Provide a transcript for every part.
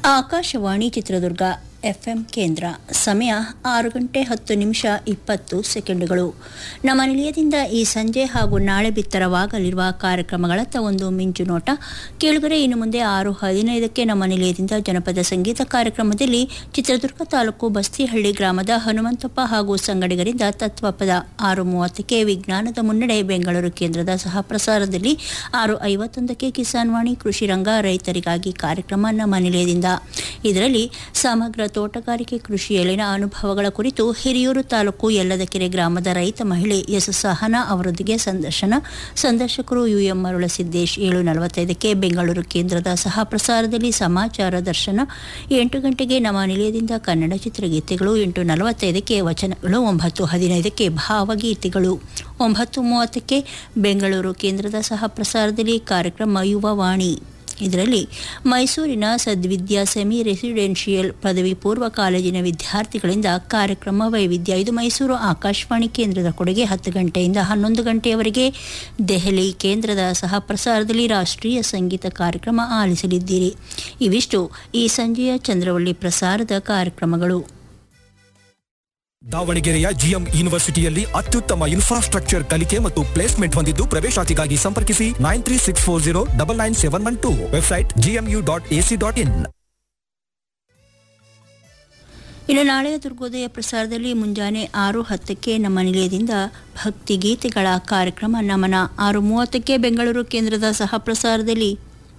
Akashvani Chitradurga FM ಕೇಂದ್ರ ಸಮಯ ಆರು ಗಂಟೆ ಹತ್ತು ನಿಮಿಷ ಇಪ್ಪತ್ತು ಸೆಕೆಂಡುಗಳು ನಮ್ಮ ನಿಲಯದಿಂದ ಈ ಸಂಜೆ ಹಾಗೂ ನಾಳೆ ಬಿತ್ತರವಾಗಲಿರುವ ಕಾರ್ಯಕ್ರಮಗಳತ್ತ ಒಂದು ಮಿಂಚು ನೋಟ ಕೇಳುಗರೆ ಇನ್ನು ಮುಂದೆ ಆರು ಹದಿನೈದಕ್ಕೆ ನಮ್ಮ ನಿಲಯದಿಂದ ಜನಪದ ಸಂಗೀತ ಕಾರ್ಯಕ್ರಮದಲ್ಲಿ ಚಿತ್ರದುರ್ಗ ತಾಲೂಕು ಬಸ್ತಿಹಳ್ಳಿ ಗ್ರಾಮದ ಹನುಮಂತಪ್ಪ ಹಾಗೂ ಸಂಗಡಿಗರಿಂದ ತತ್ವಪದ ಆರು ಮೂವತ್ತಕ್ಕೆ ವಿಜ್ಞಾನದ ಮುನ್ನಡೆ ಬೆಂಗಳೂರು ಕೇಂದ್ರದ ಸಹ ಪ್ರಸಾರದಲ್ಲಿ ಆರು ಐವತ್ತೊಂದಕ್ಕೆ ಕಿಸಾನ್ ವಾಣಿ ಕೃಷಿ ರಂಗ ರೈತರಿಗಾಗಿ ಕಾರ್ಯಕ್ರಮ ನಮ್ಮ ನಿಲಯದಿಂದ ಇದರಲ್ಲಿ ಸಮಗ್ರ ತೋಟಗಾರಿಕೆ ಕೃಷಿಯಲ್ಲಿನ ಅನುಭವಗಳ ಕುರಿತು ಹಿರಿಯೂರು ತಾಲೂಕು ಯಲ್ಲದಕೆರೆ ಗ್ರಾಮದ ರೈತ ಮಹಿಳೆ ಎಸ್ ಸಹನಾ ಅವರೊಂದಿಗೆ ಸಂದರ್ಶನ ಸಂದರ್ಶಕರು ಯುಎಂ ಮರುಳಸಿದ್ದೇಶ್ ಏಳು ನಲವತ್ತೈದಕ್ಕೆ ಬೆಂಗಳೂರು ಕೇಂದ್ರದ ಸಹ ಪ್ರಸಾರದಲ್ಲಿ ಸಮಾಚಾರ ದರ್ಶನ ಎಂಟು ಗಂಟೆಗೆ ನಮ್ಮ ನಿಲಯದಿಂದ ಕನ್ನಡ ಚಿತ್ರಗೀತೆಗಳು ಎಂಟು ನಲವತ್ತೈದಕ್ಕೆ ವಚನಗಳು ಒಂಬತ್ತು ಹದಿನೈದಕ್ಕೆ ಭಾವಗೀತೆಗಳು ಒಂಬತ್ತು ಮೂವತ್ತಕ್ಕೆ ಬೆಂಗಳೂರು ಕೇಂದ್ರದ ಸಹ ಪ್ರಸಾರದಲ್ಲಿ ಕಾರ್ಯಕ್ರಮ ಯುವವಾಣಿ ಇದರಲ್ಲಿ ಮೈಸೂರಿನ ಸದ್ವಿದ್ಯಾ ಸೆಮಿ ರೆಸಿಡೆನ್ಷಿಯಲ್ ಪದವಿ ಪೂರ್ವ ಕಾಲೇಜಿನ ವಿದ್ಯಾರ್ಥಿಗಳಿಂದ ಕಾರ್ಯಕ್ರಮ ವೈವಿಧ್ಯ ಇದು ಮೈಸೂರು ಆಕಾಶವಾಣಿ ಕೇಂದ್ರದ ಕೊಡುಗೆ ಹತ್ತು ಗಂಟೆಯಿಂದ ಹನ್ನೊಂದು ಗಂಟೆಯವರೆಗೆ ದೆಹಲಿ ಕೇಂದ್ರದ ಸಹ ಪ್ರಸಾರದಲ್ಲಿ ರಾಷ್ಟ್ರೀಯ ಸಂಗೀತ ಕಾರ್ಯಕ್ರಮ ಆಲಿಸಲಿದ್ದೀರಿ ಇವಿಷ್ಟು ಈ ಸಂಜೆಯ ಚಂದ್ರವಳ್ಳಿ ಪ್ರಸಾರದ ಕಾರ್ಯಕ್ರಮಗಳು ದಾವಣಗೆರೆಯ ಜಿಎಂ ಯೂನಿವರ್ಸಿಟಿಯಲ್ಲಿ ಅತ್ಯುತ್ತಮ ಇನ್ಫ್ರಾಸ್ಟ್ರಕ್ಚರ್ ಕಲಿಕೆ ಮತ್ತು ಪ್ಲೇಸ್ಮೆಂಟ್ ಹೊಂದಿದ್ದು ಪ್ರವೇಶಾತಿಗಾಗಿ ಸಂಪರ್ಕಿಸಿ nine three six four zero double nine seven one two website GMU dot AC dot in ಇನ್ನು ನಾಳೆಯ ದುರ್ಗೋದಯ ಪ್ರಸಾರದಲ್ಲಿ ಮುಂಜಾನೆ ಆರು ಹತ್ತಕ್ಕೆ ನಮ್ಮ ನಿಲಯದಿಂದ ಭಕ್ತಿ ಗೀತೆಗಳ ಕಾರ್ಯಕ್ರಮ ನಮನ ಆರು ಮೂವತ್ತಕ್ಕೆ ಬೆಂಗಳೂರು ಕೇಂದ್ರದ ಸಹ ಪ್ರಸಾರದಲ್ಲಿ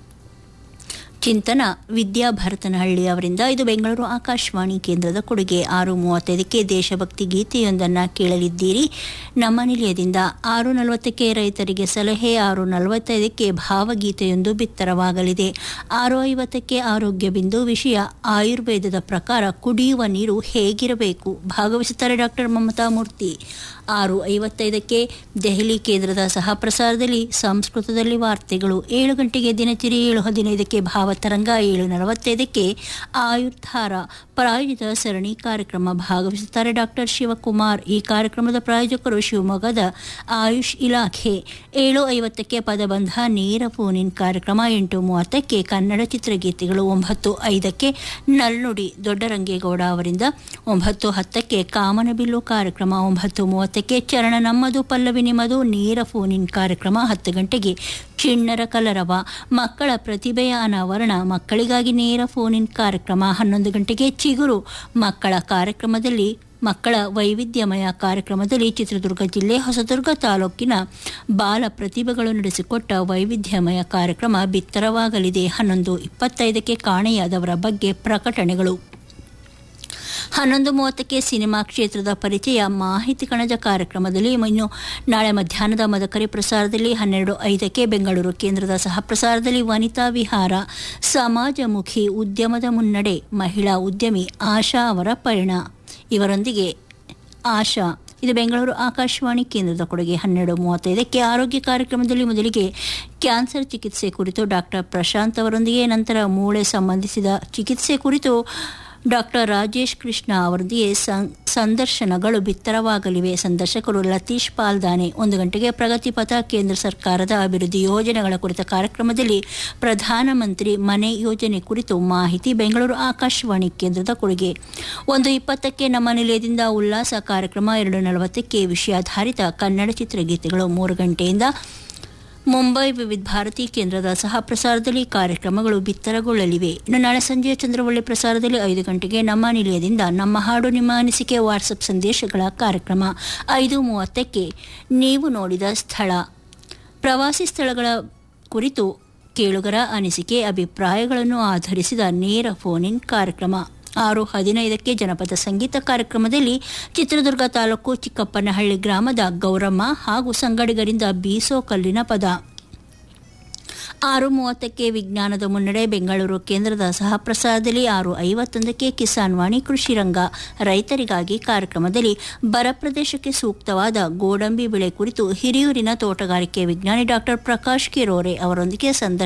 ಚಿಂತನ ವಿದ್ಯಾ ಭರತನಹಳ್ಳಿ ಅವರಿಂದ ಇದು ಬೆಂಗಳೂರು ಆಕಾಶವಾಣಿ ಕೇಂದ್ರದ ಕೊಡುಗೆ ಆರು ಮೂವತ್ತೈದಕ್ಕೆ ದೇಶಭಕ್ತಿ ಗೀತೆಯೊಂದನ್ನು ಕೇಳಲಿದ್ದೀರಿ ನಮ್ಮ ನಿಲಯದಿಂದ ಆರು ನಲವತ್ತಕ್ಕೆ ರೈತರಿಗೆ ಸಲಹೆ ಆರು ನಲವತ್ತೈದಕ್ಕೆ ಭಾವಗೀತೆಯೊಂದು ಬಿತ್ತರವಾಗಲಿದೆ ಆರು ಐವತ್ತಕ್ಕೆ ಆರೋಗ್ಯ ಬಿಂದು ವಿಷಯ ಆಯುರ್ವೇದದ ಪ್ರಕಾರ ಕುಡಿಯುವ ನೀರು ಹೇಗಿರಬೇಕು ಭಾಗವಹಿಸುತ್ತಾರೆ ಡಾಕ್ಟರ್ ಮಮತಾ ಮೂರ್ತಿ ಆರು ಐವತ್ತೈದಕ್ಕೆ ದೆಹಲಿ ಕೇಂದ್ರದ ಸಹ ಪ್ರಸಾರದಲ್ಲಿ ಸಂಸ್ಕೃತದಲ್ಲಿ ವಾರ್ತೆಗಳು ಏಳು ಗಂಟೆಗೆ ದಿನಚರಿ ಏಳು ಹದಿನೈದಕ್ಕೆ ಭಾವತರಂಗ ಏಳು ನಲವತ್ತೈದಕ್ಕೆ ಆಯುರ್ಧಾರ ಪ್ರಾಯೋಜಿತ ಸರಣಿ ಕಾರ್ಯಕ್ರಮ ಭಾಗವಹಿಸುತ್ತಾರೆ ಡಾಕ್ಟರ್ ಶಿವಕುಮಾರ್ ಈ ಕಾರ್ಯಕ್ರಮದ ಪ್ರಾಯೋಜಕರು ಶಿವಮೊಗ್ಗದ ಆಯುಷ್ ಇಲಾಖೆ ಏಳು ಐವತ್ತಕ್ಕೆ ಪದಬಂಧ ನೇರ ಫೋನಿನ್ ಕಾರ್ಯಕ್ರಮ ಎಂಟು ಮೂವತ್ತಕ್ಕೆ ಕನ್ನಡ ಚಿತ್ರಗೀತೆಗಳು ಒಂಬತ್ತು ಐದಕ್ಕೆ ನಲ್ನುಡಿ ದೊಡ್ಡರಂಗೇಗೌಡ ಅವರಿಂದ ಒಂಬತ್ತು ಹತ್ತಕ್ಕೆ ಕಾಮನಬಿಲ್ಲು ಕಾರ್ಯಕ್ರಮ ಒಂಬತ್ತು ಮೂವತ್ತಕ್ಕೆ ಚರಣ ನಮ್ಮದು ಪಲ್ಲವಿ ನಿಮ್ಮದು ನೇರ ಫೋನಿನ್ ಕಾರ್ಯಕ್ರಮ ಹತ್ತು ಗಂಟೆಗೆ ಚಿಣ್ಣರ ಕಲರವ ಮಕ್ಕಳ ಪ್ರತಿಭೆಯ ಅನಾವರಣ ಮಕ್ಕಳಿಗಾಗಿ ನೇರ ಫೋನಿನ್ ಕಾರ್ಯಕ್ರಮ ಹನ್ನೊಂದು ಗಂಟೆಗೆ ಚಿಗುರು ಮಕ್ಕಳ ಕಾರ್ಯಕ್ರಮದಲ್ಲಿ ಮಕ್ಕಳ ವೈವಿಧ್ಯಮಯ ಕಾರ್ಯಕ್ರಮದಲ್ಲಿ ಚಿತ್ರದುರ್ಗ ಜಿಲ್ಲೆ ಹೊಸದುರ್ಗ ತಾಲೂಕಿನ ಬಾಲ ಪ್ರತಿಭೆಗಳು ನಡೆಸಿಕೊಟ್ಟ ವೈವಿಧ್ಯಮಯ ಕಾರ್ಯಕ್ರಮ ಬಿತ್ತರವಾಗಲಿದೆ ಹನ್ನೊಂದು ಇಪ್ಪತ್ತೈದಕ್ಕೆ ಕಾಣೆಯಾದವರ ಬಗ್ಗೆ ಪ್ರಕಟಣೆಗಳು ಹನ್ನೊಂದು ಮೂವತ್ತಕ್ಕೆ ಸಿನಿಮಾ ಕ್ಷೇತ್ರದ ಪರಿಚಯ ಮಾಹಿತಿ ಕಣಜ ಕಾರ್ಯಕ್ರಮದಲ್ಲಿ ಇನ್ನು ನಾಳೆ ಮಧ್ಯಾಹ್ನದ ಮದಕರಿ ಪ್ರಸಾರದಲ್ಲಿ ಹನ್ನೆರಡು ಐದಕ್ಕೆ ಬೆಂಗಳೂರು ಕೇಂದ್ರದ ಸಹ ಪ್ರಸಾರದಲ್ಲಿ ವನಿತಾ ವಿಹಾರ ಸಮಾಜಮುಖಿ ಉದ್ಯಮದ ಮುನ್ನಡೆ ಮಹಿಳಾ ಉದ್ಯಮಿ ಆಶಾ ಅವರ ಪಯಣ ಇವರೊಂದಿಗೆ ಆಶಾ ಇದು ಬೆಂಗಳೂರು ಆಕಾಶವಾಣಿ ಕೇಂದ್ರದ ಕೊಡುಗೆ ಹನ್ನೆರಡು ಮೂವತ್ತೈದಕ್ಕೆ ಆರೋಗ್ಯ ಕಾರ್ಯಕ್ರಮದಲ್ಲಿ ಮೊದಲಿಗೆ ಕ್ಯಾನ್ಸರ್ ಚಿಕಿತ್ಸೆ ಕುರಿತು ಡಾಕ್ಟರ್ ಪ್ರಶಾಂತ್ ಅವರೊಂದಿಗೆ ನಂತರ ಮೂಳೆ ಸಂಬಂಧಿಸಿದ ಚಿಕಿತ್ಸೆ ಕುರಿತು ಡಾಕ್ಟರ್ ರಾಜೇಶ್ ಕೃಷ್ಣ ಅವರೊಂದಿಗೆ ಸಂದರ್ಶನಗಳು ಬಿತ್ತರವಾಗಲಿವೆ ಸಂದರ್ಶಕರು ಲತೀಶ್ ಪಾಲ್ದಾನೆ ಒಂದು ಗಂಟೆಗೆ ಪ್ರಗತಿ ಪಥ ಕೇಂದ್ರ ಸರ್ಕಾರದ ಅಭಿವೃದ್ಧಿ ಯೋಜನೆಗಳ ಕುರಿತ ಕಾರ್ಯಕ್ರಮದಲ್ಲಿ ಪ್ರಧಾನಮಂತ್ರಿ ಮನೆ ಯೋಜನೆ ಕುರಿತು ಮಾಹಿತಿ ಬೆಂಗಳೂರು ಆಕಾಶವಾಣಿ ಕೇಂದ್ರದ ಕೊಡುಗೆ ಒಂದು ಇಪ್ಪತ್ತಕ್ಕೆ ನಮ್ಮ ನಿಲಯದಿಂದ ಉಲ್ಲಾಸ ಕಾರ್ಯಕ್ರಮ ಎರಡು ನಲವತ್ತಕ್ಕೆ ವಿಷಯಾಧಾರಿತ ಕನ್ನಡ ಚಿತ್ರಗೀತೆಗಳು ಮೂರು ಗಂಟೆಯಿಂದ ಮುಂಬೈ ವಿವಿಧ ಭಾರತಿ ಕೇಂದ್ರದ ಸಹ ಪ್ರಸಾರದಲ್ಲಿ ಕಾರ್ಯಕ್ರಮಗಳು ಬಿತ್ತರಗೊಳ್ಳಲಿವೆ ಇನ್ನು ನಾಳೆ ಸಂಜೆಯ ಚಂದ್ರವಳ್ಳಿ ಪ್ರಸಾರದಲ್ಲಿ ಐದು ಗಂಟೆಗೆ ನಮ್ಮ ನಿಲಯದಿಂದ ನಮ್ಮ ಹಾಡು ನಿಮ್ಮ ಅನಿಸಿಕೆ ವಾಟ್ಸಪ್ ಸಂದೇಶಗಳ ಕಾರ್ಯಕ್ರಮ ಐದು ಮೂವತ್ತಕ್ಕೆ ನೀವು ನೋಡಿದ ಸ್ಥಳ ಪ್ರವಾಸಿ ಸ್ಥಳಗಳ ಕುರಿತು ಕೇಳುಗರ ಅನಿಸಿಕೆ ಅಭಿಪ್ರಾಯಗಳನ್ನು ಆಧರಿಸಿದ ನೇರ ಫೋನ್ ಇನ್ ಕಾರ್ಯಕ್ರಮ ಆರು ಹದಿನೈದಕ್ಕೆ ಜನಪದ ಸಂಗೀತ ಕಾರ್ಯಕ್ರಮದಲ್ಲಿ ಚಿತ್ರದುರ್ಗ ತಾಲೂಕು ಚಿಕ್ಕಪ್ಪನಹಳ್ಳಿ ಗ್ರಾಮದ ಗೌರಮ್ಮ ಹಾಗೂ ಸಂಗಡಿಗರಿಂದ ಬೀಸೋ ಕಲ್ಲಿನ ಪದ ಆರು ಮೂವತ್ತಕ್ಕೆ ವಿಜ್ಞಾನದ ಮುನ್ನಡೆ ಬೆಂಗಳೂರು ಕೇಂದ್ರದ ಸಹ ಪ್ರಸಾರದಲ್ಲಿ ಆರು ಐವತ್ತೊಂದಕ್ಕೆ ಕಿಸಾನ್ ವಾಣಿ ಕೃಷಿ ರಂಗ ರೈತರಿಗಾಗಿ ಕಾರ್ಯಕ್ರಮದಲ್ಲಿ ಬರ ಪ್ರದೇಶಕ್ಕೆ ಸೂಕ್ತವಾದ ಗೋಡಂಬಿ ಬೆಳೆ ಕುರಿತು ಹಿರಿಯೂರಿನ ತೋಟಗಾರಿಕೆ ವಿಜ್ಞಾನಿ ಡಾಕ್ಟರ್ ಪ್ರಕಾಶ್ ಕಿರೋರೆ ಅವರೊಂದಿಗೆ ಸಂದರ್ಶನ